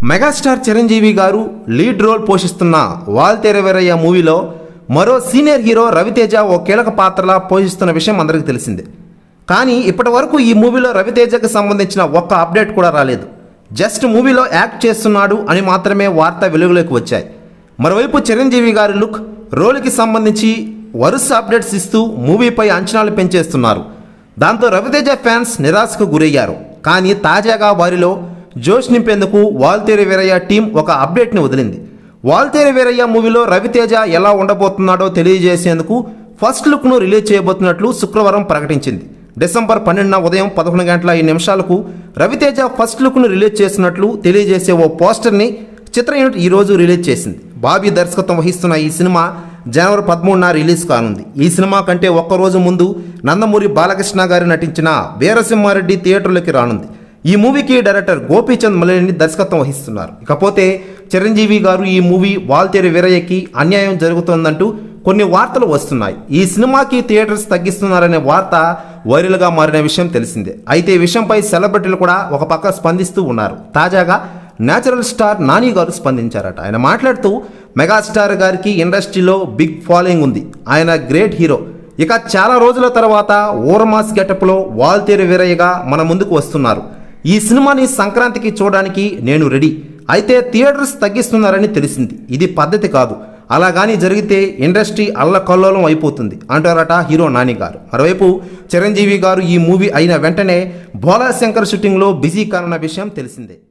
megastar Chiranjeevi గారు lead role పోషిస్తున్న వాల్తెరవెరయ్య మూవీలో మరో సీనియర్ హీరో రవితేజ ఓ కీలక పాత్రలా పోషిస్తున్న విషయం అందరికీ తెలిసిందే కానీ ఇప్పటి వరకు ఈ మూవీలో రవితేజకు సంబంధించిన ఒక్క అప్డేట్ కూడా రాలేదు జస్ట్ మూవీలో యాక్ట్ చేస్తున్నాడు అని మాత్రమే వార్త వెలుగులోకి వచ్చాయి మరోవైపు చిరంజీవి గారి లుక్ రోల్కి సంబంధించి వరుస అప్డేట్స్ ఇస్తూ మూవీపై అంచనాలు పెంచేస్తున్నారు దాంతో రవితేజ ఫ్యాన్స్ నిరాశకు గురయ్యారు కానీ తాజాగా వారిలో జోష్ నింపేందుకు వాల్తేరి వీరయ్య టీం ఒక అప్డేట్ని వదిలింది వాల్తేరి వీరయ్య మూవీలో రవితేజ ఎలా ఉండబోతున్నాడో తెలియజేసేందుకు ఫస్ట్ లుక్ను రిలీజ్ చేయబోతున్నట్లు శుక్రవారం ప్రకటించింది డిసెంబర్ పన్నెండున ఉదయం పదకొండు గంటల ఐదు నిమిషాలకు రవితేజ ఫస్ట్ లుక్ను రిలీజ్ చేసినట్లు తెలియజేసే ఓ పోస్టర్ని చిత్ర యూనిట్ ఈరోజు రిలీజ్ చేసింది బాబీ దర్శకత్వం వహిస్తున్న ఈ సినిమా జనవరి పదమూడున రిలీజ్ కానుంది ఈ సినిమా కంటే ఒక్కరోజు ముందు నందమూరి బాలకృష్ణ గారు నటించిన వీరసింహారెడ్డి థియేటర్లోకి రానుంది ఈ మూవీకి డైరెక్టర్ గోపీచంద్ మలిని దర్శకత్వం వహిస్తున్నారు ఇకపోతే చిరంజీవి గారు ఈ మూవీ వాల్తేరి వీరయ్యకి అన్యాయం జరుగుతోందంటూ కొన్ని వార్తలు వస్తున్నాయి ఈ సినిమాకి థియేటర్స్ తగ్గిస్తున్నారనే వార్త వైరల్గా మారిన విషయం తెలిసిందే అయితే ఈ విషయంపై సెలబ్రిటీలు కూడా ఒక పక్క స్పందిస్తూ ఉన్నారు తాజాగా నేచురల్ స్టార్ నాని గారు స్పందించారట ఆయన మాట్లాడుతూ మెగాస్టార్ గారికి ఇండస్ట్రీలో బిగ్ ఫాలోయింగ్ ఉంది ఆయన గ్రేట్ హీరో ఇక చాలా రోజుల తర్వాత ఓరమాస్ గెటప్లో వాల్తేరు వీరయ్యగా మన ముందుకు వస్తున్నారు ఈ సినిమాని సంక్రాంతికి చూడడానికి నేను రెడీ అయితే థియేటర్స్ తగ్గిస్తున్నారని తెలిసింది ఇది పద్ధతి కాదు అలా కానీ జరిగితే ఇండస్ట్రీ అల్లకల్లోలం అయిపోతుంది అంటారట హీరో నాని గారు మరోవైపు చిరంజీవి గారు ఈ మూవీ అయిన వెంటనే భోలా శంకర్ షూటింగ్లో బిజీ కానున్న విషయం తెలిసిందే